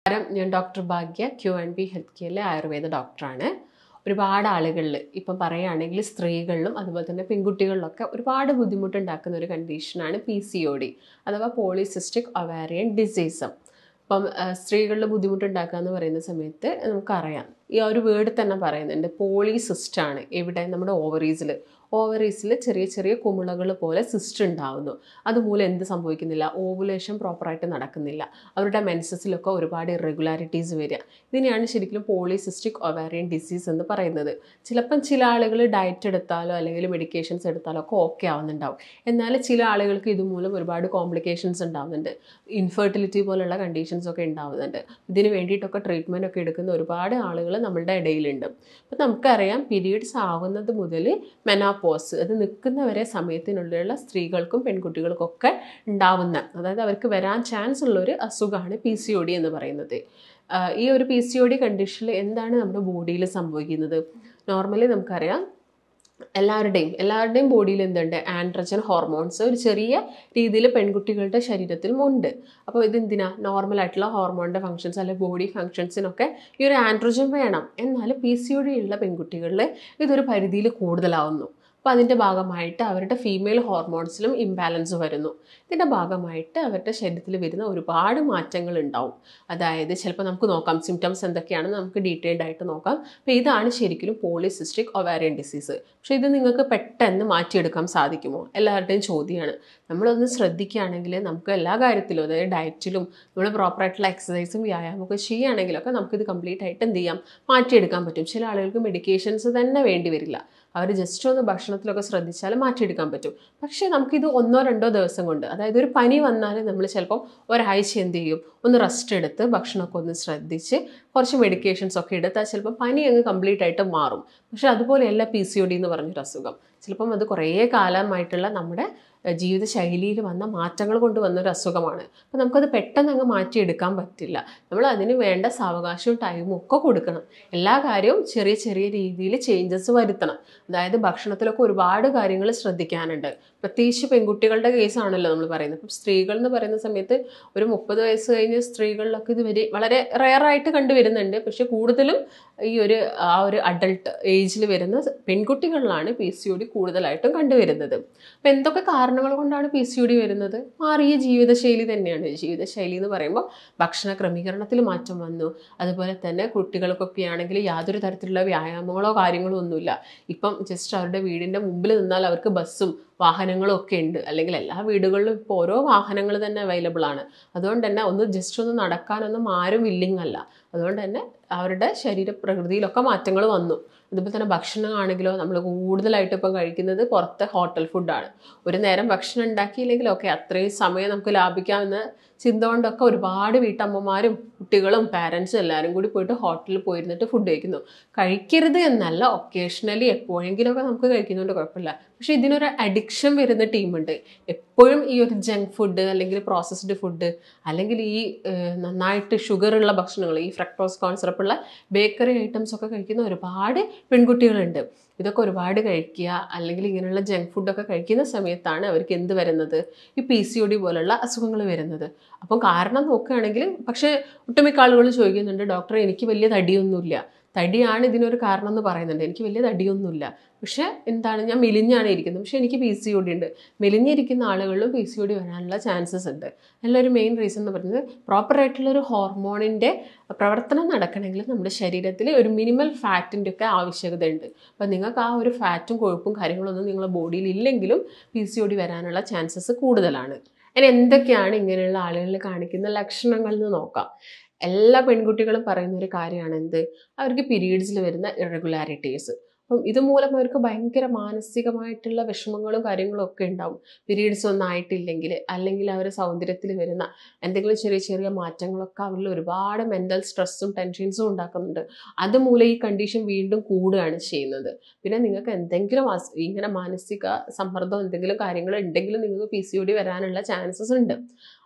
നമസ്കാരം ഞാൻ doctor Bhagya Q and B health കെയറിലെ ആയുർവേദ ഡോക്ടറാണ് ഒരുപാട് ആളുകളിൽ ഇപ്പം പറയുകയാണെങ്കിൽ സ്ത്രീകളിലും അതുപോലെ തന്നെ പെൺകുട്ടികളിലൊക്കെ ഒരുപാട് ബുദ്ധിമുട്ടുണ്ടാക്കുന്ന ഒരു കണ്ടീഷനാണ് പി സി ഒ ഡി അഥവാ പോളിസിസ്റ്റിക് ഒവാരിയൻ ഡിസീസ് അപ്പം സ്ത്രീകളിൽ ബുദ്ധിമുട്ടുണ്ടാക്കുക എന്ന് പറയുന്ന സമയത്ത് നമുക്കറിയാം ഈ ഒരു വേർഡ് തന്നെ പറയുന്നുണ്ട് പോളിസിസ്റ്റ് ആണ് എവിടെ നമ്മുടെ ഓവറീസിൽ ഓവറീസിൽ ചെറിയ ചെറിയ കുമിളകൾ പോലെ സിസ്റ്റ് ഉണ്ടാവുന്നു അതുമൂലം എന്ത് സംഭവിക്കുന്നില്ല ഓവുലേഷൻ പ്രോപ്പറായിട്ട് നടക്കുന്നില്ല അവരുടെ മെൻസസിലൊക്കെ ഒരുപാട് ഇറഗുലാരിറ്റീസ് വരിക ഇതിനെയാണ് ശരിക്കും പോളിസിസ്റ്റിക് ഒവാരിയൻ ഡിസീസ് എന്ന് പറയുന്നത് ചിലപ്പം ചില ആളുകൾ ഡയറ്റ് എടുത്താലോ അല്ലെങ്കിൽ മെഡിക്കേഷൻസ് എടുത്താലോ ഒക്കെ ഓക്കെ ആവുന്നുണ്ടാവും എന്നാൽ ചില ആളുകൾക്ക് ഇതുമൂലം ഒരുപാട് കോംപ്ലിക്കേഷൻസ് ഉണ്ടാവുന്നുണ്ട് ഇൻഫെർട്ടിലിറ്റി പോലുള്ള കണ്ടീഷൻസ് ഒക്കെ ഉണ്ടാവുന്നുണ്ട് ഇതിന് വേണ്ടിയിട്ടൊക്കെ ട്രീറ്റ്മെൻറ്റ് ഒക്കെ എടുക്കുന്ന ഒരുപാട് ആളുകൾ നമ്മളുടെ ഇടയിലുണ്ട് അപ്പം നമുക്കറിയാം പീരീഡ്സ് ആവുന്നത് മുതൽ മെനാപ്പോസ് അത് നിൽക്കുന്നവരെ സമയത്തിനുള്ളിലുള്ള സ്ത്രീകൾക്കും പെൺകുട്ടികൾക്കും ഒക്കെ ഉണ്ടാവുന്ന അതായത് അവർക്ക് വരാൻ ചാൻസ് ഉള്ളൊരു അസുഖമാണ് പി സി ഒ ഡി എന്ന് പറയുന്നത് ആഹ് ഈ ഒരു പി സി ഒ ഡി കണ്ടീഷനിൽ എന്താണ് നമ്മുടെ ബോഡിയിൽ സംഭവിക്കുന്നത് നോർമലി നമുക്കറിയാം എല്ലാവരുടെയും എല്ലാവരുടെയും ബോഡിയിൽ എന്തുണ്ട് ആൻഡ്രജൻ ഹോർമോൺസ് ഒരു ചെറിയ രീതിയിൽ പെൺകുട്ടികളുടെ ശരീരത്തിലും ഉണ്ട് അപ്പോൾ ഇതെന്തിനാ നോർമൽ ആയിട്ടുള്ള ഹോർമോണിൻ്റെ ഫങ്ഷൻസ് അല്ലെങ്കിൽ ബോഡി ഫങ്ഷൻസിനൊക്കെ ഈ ഒരു ആൻഡ്രജൻ വേണം എന്നാൽ പി സി ഒ ഡി ഉള്ള പെൺകുട്ടികളിൽ ഇതൊരു പരിധിയിൽ കൂടുതലാവുന്നു അപ്പോൾ അതിൻ്റെ ഭാഗമായിട്ട് അവരുടെ ഫീമെയിൽ ഹോർമോൺസിലും ഇംബാലൻസ് വരുന്നു ഇതിൻ്റെ ഭാഗമായിട്ട് അവരുടെ ശരീരത്തിൽ വരുന്ന ഒരുപാട് മാറ്റങ്ങൾ ഉണ്ടാവും അതായത് ചിലപ്പോൾ നമുക്ക് നോക്കാം സിംറ്റംസ് എന്തൊക്കെയാണെന്ന് നമുക്ക് ഡീറ്റെയിൽഡ് ആയിട്ട് നോക്കാം അപ്പോൾ ഇതാണ് ശരിക്കും പോളിസിസ്റ്റിക് ഒവാരിയൻ ഡിസീസ് പക്ഷേ ഇത് നിങ്ങൾക്ക് പെട്ടെന്ന് മാറ്റിയെടുക്കാൻ സാധിക്കുമോ എല്ലാവരുടെയും ചോദ്യമാണ് നമ്മളൊന്ന് ശ്രദ്ധിക്കുകയാണെങ്കിൽ നമുക്ക് എല്ലാ കാര്യത്തിലും അതായത് ഡയറ്റിലും നമ്മൾ പ്രോപ്പറായിട്ടുള്ള എക്സസൈസും വ്യായാമമൊക്കെ ചെയ്യുകയാണെങ്കിലൊക്കെ നമുക്കിത് കംപ്ലീറ്റ് ആയിട്ട് എന്ത് ചെയ്യാം മാറ്റിയെടുക്കാൻ പറ്റും ചില ആളുകൾക്ക് മെഡിക്കേഷൻസ് തന്നെ വേണ്ടി വരില്ല അവർ ജസ്റ്റ് ഒന്ന് ഭക്ഷണത്തിലൊക്കെ ശ്രദ്ധിച്ചാൽ മാറ്റിയെടുക്കാൻ പറ്റും പക്ഷേ നമുക്കിത് ഒന്നോ രണ്ടോ ദിവസം കൊണ്ട് അതായത് ഒരു പനി വന്നാൽ നമ്മൾ ചിലപ്പം ഒരാഴ്ച എന്ത് ചെയ്യും ഒന്ന് റെസ്റ്റ് എടുത്ത് ഭക്ഷണമൊക്കെ ഒന്ന് ശ്രദ്ധിച്ച് കുറച്ച് മെഡിക്കേഷൻസ് ഒക്കെ എടുത്താൽ ചിലപ്പോൾ പനി അങ്ങ് കംപ്ലീറ്റ് ആയിട്ട് മാറും പക്ഷേ അതുപോലെയല്ല പി സി ഒ ഡി എന്ന് പറഞ്ഞൊരു അസുഖം ചിലപ്പം അത് കുറേ കാലമായിട്ടുള്ള നമ്മുടെ ജീവിതശൈലിയിൽ വന്ന മാറ്റങ്ങൾ കൊണ്ട് വന്നൊരു അസുഖമാണ് അപ്പോൾ നമുക്കത് പെട്ടെന്ന് അങ്ങ് മാറ്റിയെടുക്കാൻ പറ്റില്ല നമ്മൾ അതിന് വേണ്ട സാവകാശവും ടൈമും ഒക്കെ കൊടുക്കണം എല്ലാ കാര്യവും ചെറിയ ചെറിയ രീതിയിൽ ചേഞ്ചസ് വരുത്തണം അതായത് ഭക്ഷണത്തിലൊക്കെ ഒരുപാട് കാര്യങ്ങൾ ശ്രദ്ധിക്കാനുണ്ട് പ്രത്യേകിച്ച് പെൺകുട്ടികളുടെ കേസാണല്ലോ നമ്മൾ പറയുന്നത് ഇപ്പം സ്ത്രീകൾ എന്ന് പറയുന്ന സമയത്ത് ഒരു മുപ്പത് വയസ്സ് കഴിഞ്ഞ സ്ത്രീകളിലൊക്കെ ഇത് വരെ വളരെ റെയറായിട്ട് കണ്ടുവരുന്നുണ്ട് പക്ഷെ കൂടുതലും ഈ ഒരു ആ ഒരു അഡൾട്ട് ഏജിൽ വരുന്ന പെൺകുട്ടികളിലാണ് പി സി ഒ ഡി കൂടുതലായിട്ടും കണ്ടുവരുന്നത് അപ്പം എന്തൊക്കെ കാരണങ്ങൾ കൊണ്ടാണ് പി സി ഒ ഡി വരുന്നത് മാറിയ ജീവിതശൈലി തന്നെയാണ് ജീവിതശൈലി എന്ന് പറയുമ്പോൾ ഭക്ഷണ ക്രമീകരണത്തിൽ മാറ്റം വന്നു അതുപോലെ തന്നെ കുട്ടികൾക്കൊക്കെ ആണെങ്കിൽ യാതൊരു തരത്തിലുള്ള വ്യായാമങ്ങളോ കാര്യങ്ങളോ ഒന്നുമില്ല ഇപ്പം ജസ്റ്റ് അവരുടെ വീടിൻ്റെ മുമ്പിൽ നിന്നാൽ അവർക്ക് ബസ്സും വാഹനങ്ങളും ഒക്കെ ഉണ്ട് അല്ലെങ്കിൽ എല്ലാ വീടുകളിലും ഇപ്പോൾ ഓരോ വാഹനങ്ങൾ തന്നെ അവൈലബിൾ ആണ് അതുകൊണ്ട് തന്നെ ഒന്ന് ജസ്റ്റ് ഒന്ന് നടക്കാനൊന്നും ആരും വില്ലിങ് അല്ല അതുകൊണ്ട് തന്നെ അവരുടെ ശരീര പ്രകൃതിയിലൊക്കെ മാറ്റങ്ങൾ വന്നു അതുപോലെ തന്നെ ഭക്ഷണമാണെങ്കിലോ നമ്മൾ കൂടുതലായിട്ട് ഇപ്പം കഴിക്കുന്നത് പുറത്തെ ഹോട്ടൽ ഫുഡാണ് ഒരു നേരം ഭക്ഷണം ഉണ്ടാക്കിയില്ലെങ്കിൽ ഓക്കെ അത്രയും സമയം നമുക്ക് ലാഭിക്കാമെന്ന ചിന്ത കൊണ്ടൊക്കെ ഒരുപാട് വീട്ടമ്മമാരും കുട്ടികളും പാരൻസും എല്ലാവരും കൂടി പോയിട്ട് ഹോട്ടലിൽ പോയിരുന്നിട്ട് ഫുഡ് കഴിക്കുന്നു കഴിക്കരുത് എന്നല്ല ഒക്കേഷണലി എപ്പോഴെങ്കിലുമൊക്കെ നമുക്ക് കഴിക്കുന്നുണ്ട് കുഴപ്പമില്ല പക്ഷേ ഇതിനൊരു അഡിക്ഷൻ വരുന്ന ടീമുണ്ട് എപ്പോഴും ഈ ഒരു ജങ്ക് ഫുഡ് അല്ലെങ്കിൽ പ്രോസസ്ഡ് ഫുഡ് അല്ലെങ്കിൽ ഈ ഏഹ്, നന്നായിട്ട് ഷുഗറുള്ള ഭക്ഷണങ്ങൾ ഈ ഫ്രക്ടോസ് കോൺസെപ്റ്റുള്ള ബേക്കറി ഐറ്റംസ് ഒക്കെ കഴിക്കുന്ന ഒരുപാട് പെൺകുട്ടികളുണ്ട് ഇതൊക്കെ ഒരുപാട് കഴിക്കുക അല്ലെങ്കിൽ ഇങ്ങനെയുള്ള ജങ്ക് ഫുഡൊക്കെ കഴിക്കുന്ന സമയത്താണ് അവർക്ക് എന്ത് വരുന്നത് ഈ പി സി ഒ ഡി പോലുള്ള അസുഖങ്ങൾ വരുന്നത് അപ്പം കാരണം നോക്കുകയാണെങ്കിൽ പക്ഷേ ഒട്ടുമിക്ക ആളുകൾ ചോദിക്കുന്നുണ്ട് ഡോക്ടറെ എനിക്ക് വലിയ തടിയൊന്നുമില്ല തടിയാണ് ഇതിനൊരു കാരണം എന്ന് പറയുന്നുണ്ട് എനിക്ക് വലിയ തടിയൊന്നുമില്ല പക്ഷേ എന്താണ് ഞാൻ മെലിഞ്ഞാണ് ഇരിക്കുന്നത് പക്ഷേ എനിക്ക് പി സി ഒ ഡി ഉണ്ട് മെലിഞ്ഞിരിക്കുന്ന ആളുകളിലും പി സി ഒ ഡി വരാനുള്ള ചാൻസസ് ഉണ്ട് അതിലൊരു മെയിൻ റീസൺ എന്ന് പറയുന്നത് പ്രോപ്പറായിട്ടുള്ള ഒരു ഹോർമോണിൻ്റെ പ്രവർത്തനം നടക്കണമെങ്കിൽ നമ്മുടെ ശരീരത്തിൽ ഒരു മിനിമൽ ഫാറ്റിൻ്റെ ഒക്കെ ആവശ്യകതയുണ്ട് അപ്പോൾ നിങ്ങൾക്ക് ആ ഒരു ഫാറ്റും കൊഴുപ്പും കാര്യങ്ങളൊന്നും നിങ്ങളുടെ ബോഡിയിൽ ഇല്ലെങ്കിലും പി സി ഒ ഡി വരാനുള്ള ചാൻസസ് കൂടുതലാണ് ഇനി എന്തൊക്കെയാണ് ഇങ്ങനെയുള്ള ആളുകളിൽ കാണിക്കുന്ന ലക്ഷണങ്ങൾ എന്ന് നോക്കാം എല്ലാ പെൺകുട്ടികളും പറയുന്ന ഒരു കാര്യമാണ് എന്ത് അവർക്ക് പീരീഡ്സിൽ വരുന്ന ഇറഗുലാരിറ്റീസ് അപ്പം ഇതുമൂലം അവർക്ക് ഭയങ്കര മാനസികമായിട്ടുള്ള വിഷമങ്ങളും കാര്യങ്ങളും ഒക്കെ ഉണ്ടാവും പീരീഡ്സ് ഒന്നും ആയിട്ടില്ലെങ്കിൽ അല്ലെങ്കിൽ അവർ സൗന്ദര്യത്തിൽ വരുന്ന എന്തെങ്കിലും ചെറിയ ചെറിയ മാറ്റങ്ങളൊക്കെ അവരിൽ ഒരുപാട് മെൻ്റൽ സ്ട്രെസ്സും ടെൻഷൻസും ഉണ്ടാക്കുന്നുണ്ട് അതുമൂലം ഈ കണ്ടീഷൻ വീണ്ടും കൂടുകയാണ് ചെയ്യുന്നത് പിന്നെ നിങ്ങൾക്ക് എന്തെങ്കിലും അസ് ഇങ്ങനെ മാനസിക സമ്മർദ്ദം എന്തെങ്കിലും കാര്യങ്ങൾ ഉണ്ടെങ്കിലും നിങ്ങൾക്ക് പി സി ഒ ഡി വരാനുള്ള ചാൻസസ് ഉണ്ട്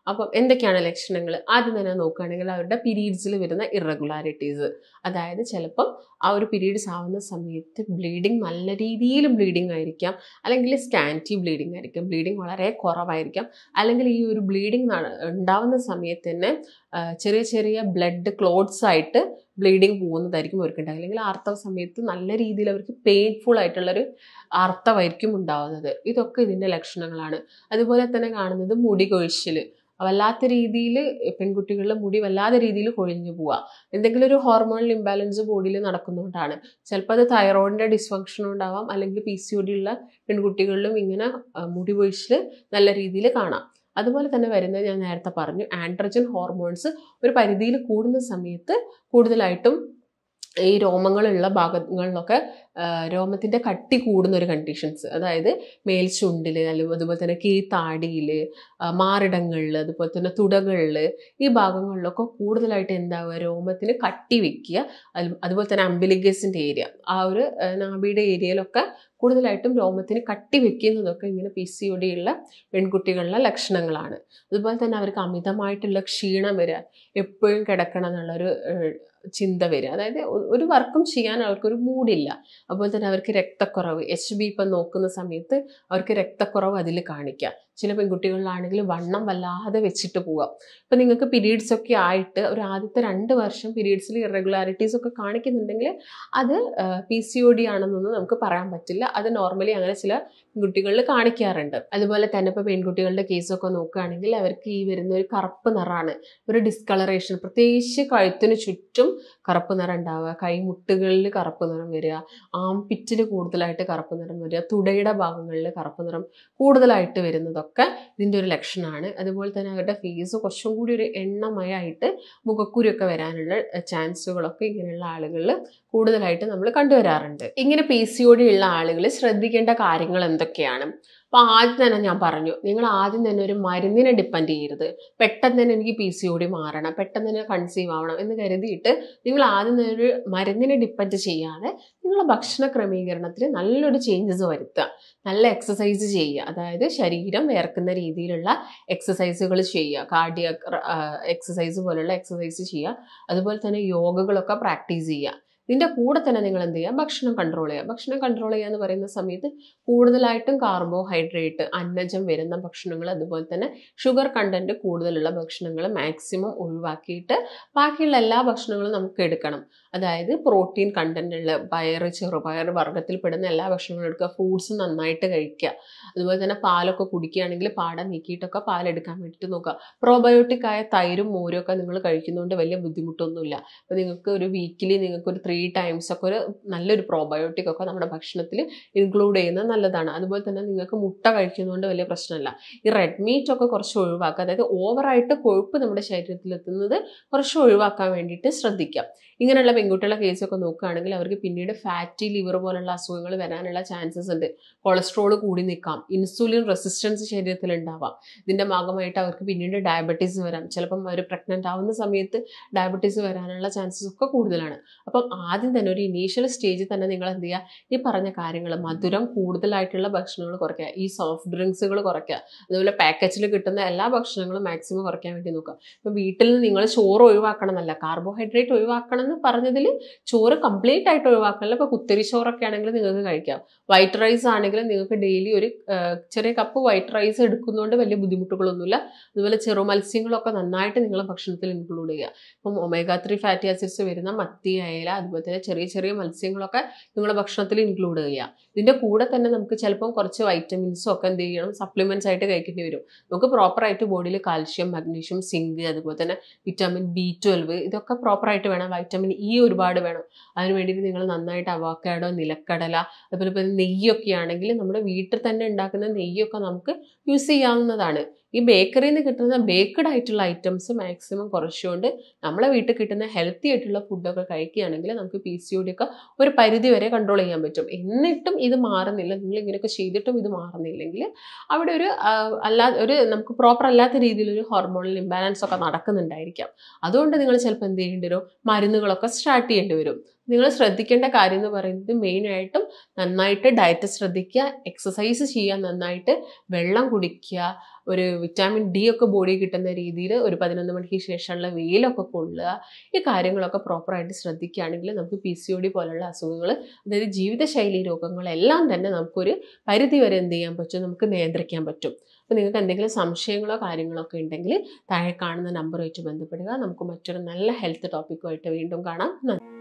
അപ്പം എന്തൊക്കെയാണ് ലക്ഷണങ്ങൾ ആദ്യം തന്നെ നോക്കുകയാണെങ്കിൽ അവരുടെ പീരീഡ്സിൽ വരുന്ന ഇറഗുലാരിറ്റീസ് അതായത് ചിലപ്പം ആ ഒരു പീരീഡ്സ് ആവുന്ന സമയത്ത് ബ്ലീഡിങ് നല്ല രീതിയിൽ ബ്ലീഡിങ് ആയിരിക്കാം അല്ലെങ്കിൽ സ്കാൻറ്റി ബ്ലീഡിങ് ആയിരിക്കും ബ്ലീഡിങ് വളരെ കുറവായിരിക്കാം അല്ലെങ്കിൽ ഈ ഒരു ബ്ലീഡിങ് ഉണ്ടാവുന്ന സമയത്ത് തന്നെ ആ, ചെറിയ ചെറിയ ബ്ലഡ് ക്ലോട്ട്സ് ആയിട്ട് ബ്ലീഡിങ് പോകുന്നതായിരിക്കും അവർക്ക് ഉണ്ടാകുക അല്ലെങ്കിൽ ആർത്തവ സമയത്ത് നല്ല രീതിയിൽ അവർക്ക് പെയിൻഫുൾ ആയിട്ടുള്ളൊരു ആർത്തവായിരിക്കും ഉണ്ടാവുന്നത് ഇതൊക്കെ ഇതിൻ്റെ ലക്ഷണങ്ങളാണ് അതുപോലെ തന്നെ കാണുന്നത് മുടി കൊഴിച്ചിൽ വല്ലാത്ത രീതിയിൽ പെൺകുട്ടികളുടെ മുടി വല്ലാത്ത രീതിയിൽ കൊഴിഞ്ഞു പോവുക എന്തെങ്കിലും ഒരു ഹോർമോണൽ ഇംബാലൻസ് ബോഡിയിൽ നടക്കുന്നതുകൊണ്ടാണ് ചിലപ്പോൾ അത് തൈറോയിഡിൻ്റെ ഡിസ്ഫങ്ഷൻ ഉണ്ടാവാം അല്ലെങ്കിൽ പി സി ഒ ഡി ഉള്ള പെൺകുട്ടികളിലും ഇങ്ങനെ ആ, മുടി കൊഴിച്ചിൽ നല്ല രീതിയിൽ കാണാം അതുപോലെ തന്നെ വരുന്നത് ഞാൻ നേരത്തെ പറഞ്ഞു ആൻഡ്രജൻ ഹോർമോൺസ് ഒരു പരിധിയിൽ കൂടുന്ന സമയത്ത് കൂടുതലായിട്ടും ഈ രോമങ്ങളുള്ള ഭാഗങ്ങളിലൊക്കെ ആ, രോമത്തിൻ്റെ കട്ടി കൂടുന്ന ഒരു കണ്ടീഷൻസ് അതായത് മേൽചുണ്ടിൽ അല്ലെങ്കിൽ അതുപോലെ തന്നെ കീഴ്ത്താടിയിൽ മാറിടങ്ങളിൽ അതുപോലെ തന്നെ തുടകളിൽ ഈ ഭാഗങ്ങളിലൊക്കെ കൂടുതലായിട്ട് എന്താവുക രോമത്തിന് കട്ടി വെക്കുക അത് അതുപോലെ തന്നെ അംബിലിഗസിൻ്റെ ഏരിയ ആ ഒരു ആ, നാഭിയുടെ ഏരിയയിലൊക്കെ കൂടുതലായിട്ടും രോമത്തിന് കട്ടി വെക്കുന്നതൊക്കെ ഇങ്ങനെ പി സി ഒ ഡി ഉള്ള പെൺകുട്ടികളുടെ ലക്ഷണങ്ങളാണ് അതുപോലെ തന്നെ അവർക്ക് അമിതമായിട്ടുള്ള ക്ഷീണം വരിക എപ്പോഴും കിടക്കണം എന്നുള്ളൊരു ഏഹ്, ചിന്ത വരിക അതായത് ഒ- ഒരു വർക്കും ചെയ്യാൻ അവർക്കൊരു മൂഡില്ല അതുപോലെ തന്നെ അവർക്ക് രക്തക്കുറവ് എച്ച് ബി ഇപ്പം നോക്കുന്ന സമയത്ത് അവർക്ക് രക്തക്കുറവ് അതിൽ കാണിക്കാം ചില പെൺകുട്ടികളിലാണെങ്കിൽ വണ്ണം വല്ലാതെ വെച്ചിട്ട് പോവാം ഇപ്പം നിങ്ങൾക്ക് പീരീഡ്സ് ഒക്കെ ആയിട്ട് ഒരു ആദ്യത്തെ രണ്ട് വർഷം പീരീഡ്സിൽ ഇറഗുലാരിറ്റീസ് ഒക്കെ കാണിക്കുന്നുണ്ടെങ്കിൽ അത് പി സി ഒ ഡി ആണെന്നൊന്നും നമുക്ക് പറയാൻ പറ്റില്ല അത് നോർമലി അങ്ങനെ ചില പെൺകുട്ടികളിൽ കാണിക്കാറുണ്ട് അതുപോലെ തന്നെ ഇപ്പോൾ പെൺകുട്ടികളുടെ കേസൊക്കെ നോക്കുകയാണെങ്കിൽ അവർക്ക് ഈ വരുന്ന ഒരു കറുപ്പ് നിറാണ് ഒരു ഡിസ്കളറേഷൻ പ്രത്യേകിച്ച് കഴുത്തിന് ചുറ്റും കറുപ്പ് നിറം ഉണ്ടാവുക കൈമുട്ടുകളിൽ കറുപ്പ് നിറം വരിക ആംപിറ്റിൽ കൂടുതലായിട്ട് കറുപ്പ് നിറം വരിക തുടയുടെ ഭാഗങ്ങളിൽ കറുപ്പ് നിറം കൂടുതലായിട്ട് വരുന്നതൊക്കെ ഇതിൻ്റെ ഒരു ലക്ഷണമാണ് അതുപോലെ തന്നെ അവരുടെ ഫേസ് കുറച്ചും കൂടി ഒരു എണ്ണമയമായിട്ട് മുഖക്കുരുയൊക്കെ വരാനുള്ള ചാൻസുകളൊക്കെ ഇങ്ങനെയുള്ള ആളുകളിൽ കൂടുതലായിട്ട് നമ്മൾ കണ്ടുവരാറുണ്ട് ഇങ്ങനെ പി സി ഒ ഡി ഉള്ള ആളുകൾ ശ്രദ്ധിക്കേണ്ട കാര്യങ്ങൾ എന്തൊക്കെയാണ് അപ്പോൾ ആദ്യം തന്നെ ഞാൻ പറഞ്ഞു നിങ്ങൾ ആദ്യം തന്നെ ഒരു മരുന്നിനെ ഡിപ്പെൻഡ് ചെയ്യരുത് പെട്ടെന്ന് തന്നെ എനിക്ക് പി സി ഒ ഡി മാറണം പെട്ടെന്ന് തന്നെ കൺസീവ് ആവണം എന്ന് കരുതിയിട്ട് നിങ്ങൾ ആദ്യം തന്നെ ഒരു മരുന്നിനെ ഡിപ്പെൻഡ് ചെയ്യാതെ നിങ്ങളുടെ ഭക്ഷണ ക്രമീകരണത്തിൽ നല്ലൊരു ചേഞ്ചസ് വരുത്തുക നല്ല എക്സസൈസ് ചെയ്യുക അതായത് ശരീരം വേർക്കുന്ന രീതിയിലുള്ള എക്സസൈസുകൾ ചെയ്യുക കാർഡിയ എക്സസൈസ് പോലുള്ള എക്സസൈസ് ചെയ്യുക അതുപോലെ തന്നെ യോഗകളൊക്കെ പ്രാക്ടീസ് ചെയ്യുക ഇതിൻ്റെ കൂടെ തന്നെ നിങ്ങൾ എന്ത് ചെയ്യുക ഭക്ഷണം കൺട്രോൾ ചെയ്യുക ഭക്ഷണം കൺട്രോൾ ചെയ്യുക എന്ന് പറയുന്ന സമയത്ത് കൂടുതലായിട്ടും കാർബോഹൈഡ്രേറ്റ് അന്നജം വരുന്ന ഭക്ഷണങ്ങൾ അതുപോലെ തന്നെ ഷുഗർ കണ്ടൻറ്റ് കൂടുതലുള്ള ഭക്ഷണങ്ങൾ മാക്സിമം ഒഴിവാക്കിയിട്ട് ബാക്കിയുള്ള എല്ലാ ഭക്ഷണങ്ങളും നമുക്ക് എടുക്കണം അതായത് പ്രോട്ടീൻ കണ്ടൻ്റ് ഉള്ള പയർ ചെറുപയർ വർഗ്ഗത്തിൽപ്പെടുന്ന എല്ലാ ഭക്ഷണങ്ങളും എടുക്കുക ഫ്രൂട്ട്സ് നന്നായിട്ട് കഴിക്കുക അതുപോലെ തന്നെ പാലൊക്കെ കുടിക്കുകയാണെങ്കിൽ പാട നീക്കിയിട്ടൊക്കെ പാലെടുക്കാൻ വേണ്ടിയിട്ട് നോക്കുക പ്രോബയോട്ടിക് ആയ തൈരും മോരും ഒക്കെ നിങ്ങൾ കഴിക്കുന്നതുകൊണ്ട് വലിയ ബുദ്ധിമുട്ടൊന്നുമില്ല അപ്പോൾ നിങ്ങൾക്ക് ഒരു വീക്കിലി നിങ്ങൾക്ക് ഒരു ത്രീ ടൈംസ് ഒക്കെ ഒരു നല്ലൊരു പ്രോബയോട്ടിക് ഒക്കെ നമ്മുടെ ഭക്ഷണത്തിൽ ഇൻക്ലൂഡ് ചെയ്യുന്നത് നല്ലതാണ് അതുപോലെ തന്നെ നിങ്ങൾക്ക് മുട്ട കഴിക്കുന്നതുകൊണ്ട് വലിയ പ്രശ്നമല്ല ഈ റെഡ് മീറ്റ് ഒക്കെ കുറച്ച് ഒഴിവാക്കുക അതായത് ഓവറായിട്ട് കൊഴുപ്പ് നമ്മുടെ ശരീരത്തിൽ എത്തുന്നത് കുറച്ച് ഒഴിവാക്കാൻ വേണ്ടിയിട്ട് ശ്രദ്ധിക്കാം ഇങ്ങനെയുള്ള പെൺകുട്ടികളുടെ കേസൊക്കെ നോക്കുകയാണെങ്കിൽ അവർക്ക് പിന്നീട് ഫാറ്റി ലിവർ പോലുള്ള അസുഖങ്ങൾ വരാനുള്ള ചാൻസസ് ഉണ്ട് കൊളസ്ട്രോൾ കൂടി നിൽക്കാം ഇൻസുലിൻ റെസിസ്റ്റൻസ് ശരീരത്തിൽ ഉണ്ടാവാം ഇതിൻ്റെ ഭാഗമായിട്ട് അവർക്ക് പിന്നീട് ഡയബറ്റീസ് വരാം ചിലപ്പം അവർ പ്രഗ്നൻ്റ് ആവുന്ന സമയത്ത് ഡയബറ്റീസ് വരാനുള്ള ചാൻസസ് ഒക്കെ കൂടുതലാണ് അപ്പം ആദ്യം തന്നെ ഒരു ഇനീഷ്യൽ സ്റ്റേജിൽ തന്നെ നിങ്ങൾ എന്ത് ചെയ്യുക ഈ പറഞ്ഞ കാര്യങ്ങൾ മധുരം കൂടുതലായിട്ടുള്ള ഭക്ഷണങ്ങൾ കുറയ്ക്കുക ഈ സോഫ്റ്റ് ഡ്രിങ്ക്സുകൾ കുറയ്ക്കുക അതുപോലെ പാക്കറ്റിൽ കിട്ടുന്ന എല്ലാ ഭക്ഷണങ്ങളും മാക്സിമം കുറയ്ക്കാൻ വേണ്ടി നോക്കുക ഇപ്പം വീട്ടിൽ നിന്ന് നിങ്ങൾ ചോറ് ഒഴിവാക്കണം എന്നല്ല കാർബോഹൈഡ്രേറ്റ് ഒഴിവാക്കണം എന്ന് പറഞ്ഞതിൽ ചോറ് കംപ്ലീറ്റ് ആയിട്ട് ഒഴിവാക്കണമല്ലോ ഇപ്പോൾ കുത്തരി ചോറൊക്കെ ആണെങ്കിൽ നിങ്ങൾക്ക് കഴിക്കാം വൈറ്റ് റൈസ് ആണെങ്കിൽ നിങ്ങൾക്ക് ഡെയിലി ഒരു ആ, ചെറിയ കപ്പ് വൈറ്റ് റൈസ് എടുക്കുന്നതുകൊണ്ട് വലിയ ബുദ്ധിമുട്ടുകളൊന്നുമില്ല അതുപോലെ ചെറു മത്സ്യങ്ങളൊക്കെ നന്നായിട്ട് നിങ്ങളെ ഭക്ഷണത്തിൽ ഇൻക്ലൂഡ് ചെയ്യുക ഇപ്പം ഒമേഗ ത്രീ ഫാറ്റി ആസിഡ്സ് വരുന്ന മത്തി അയല അതുപോലെ തന്നെ ചെറിയ ചെറിയ മത്സ്യങ്ങളൊക്കെ നിങ്ങളുടെ ഭക്ഷണത്തിൽ ഇൻക്ലൂഡ് ചെയ്യുക ഇതിൻ്റെ കൂടെ തന്നെ നമുക്ക് ചിലപ്പം കുറച്ച് വൈറ്റമിൻസും ഒക്കെ എന്ത് ചെയ്യണം സപ്ലിമെൻറ്റ്സ് ആയിട്ട് കഴിക്കേണ്ടി വരും നമുക്ക് പ്രോപ്പറായിട്ട് ബോഡിയിൽ കാൽഷ്യം മഗ്നീഷ്യം സിങ്ക് അതുപോലെ തന്നെ വിറ്റാമിൻ ബി ട്വൽവ് ഇതൊക്കെ പ്രോപ്പറായിട്ട് വേണം വൈറ്റമിൻ ഇ ഒരുപാട് വേണം അതിന് വേണ്ടിയിട്ട് നിങ്ങൾ നന്നായിട്ട് അവക്കാഡോ നിലക്കടല അതുപോലെ ഇപ്പോൾ നെയ്യൊക്കെ ആണെങ്കിൽ നമ്മുടെ വീട്ടിൽ തന്നെ ഉണ്ടാക്കുന്ന നെയ്യൊക്കെ നമുക്ക് യൂസ് ചെയ്യാവുന്നതാണ് ഈ ബേക്കറിയിൽ നിന്ന് കിട്ടുന്ന ബേക്ക്ഡ് ആയിട്ടുള്ള ഐറ്റംസ് മാക്സിമം കുറച്ചുകൊണ്ട് നമ്മളെ വീട്ടിൽ കിട്ടുന്ന ഹെൽത്തി ആയിട്ടുള്ള ഫുഡൊക്കെ കഴിക്കുകയാണെങ്കിൽ നമുക്ക് പി സി ഒ ഡി ഒക്കെ ഒരു പരിധി വരെ കൺട്രോൾ ചെയ്യാൻ പറ്റും എന്നിട്ടും ഇത് മാറുന്നില്ല നിങ്ങൾ ഇങ്ങനെയൊക്കെ ചെയ്തിട്ടും ഇത് മാറുന്നില്ലെങ്കിൽ അവിടെ ഒരു ആ, അല്ലാ ഒരു നമുക്ക് പ്രോപ്പർ അല്ലാത്ത രീതിയിലൊരു ഹോർമോണൽ ഇംബാലൻസ് ഒക്കെ നടക്കുന്നുണ്ടായിരിക്കാം അതുകൊണ്ട് നിങ്ങൾ ചിലപ്പോൾ എന്ത് ചെയ്യേണ്ടി വരും മരുന്നുകളൊക്കെ സ്റ്റാർട്ട് ചെയ്യേണ്ടി വരും നിങ്ങൾ ശ്രദ്ധിക്കേണ്ട കാര്യം എന്ന് പറയുന്നത് മെയിനായിട്ടും നന്നായിട്ട് ഡയറ്റ് ശ്രദ്ധിക്കുക എക്സസൈസ് ചെയ്യുക നന്നായിട്ട് വെള്ളം കുടിക്കുക ഒരു വിറ്റാമിൻ ഡി ഒക്കെ ബോഡി കിട്ടുന്ന രീതിയിൽ ഒരു പതിനൊന്ന് മണിക്ക് ശേഷമുള്ള വെയിലൊക്കെ കൊള്ളുക ഈ കാര്യങ്ങളൊക്കെ പ്രോപ്പറായിട്ട് ശ്രദ്ധിക്കുകയാണെങ്കിൽ നമുക്ക് പി സി ഒ ഡി പോലുള്ള അസുഖങ്ങൾ അതായത് ജീവിതശൈലി രോഗങ്ങളെല്ലാം തന്നെ നമുക്കൊരു പരിധി വരെ എന്ത് ചെയ്യാൻ പറ്റും നമുക്ക് നിയന്ത്രിക്കാൻ പറ്റും അപ്പോൾ നിങ്ങൾക്ക് എന്തെങ്കിലും സംശയങ്ങളോ കാര്യങ്ങളോ ഒക്കെ ഉണ്ടെങ്കിൽ താഴെ കാണുന്ന നമ്പറുമായിട്ട് ബന്ധപ്പെടുക നമുക്ക് മറ്റൊരു നല്ല ഹെൽത്ത് ടോപ്പിക്കുമായിട്ട് വീണ്ടും കാണാം നന്ദി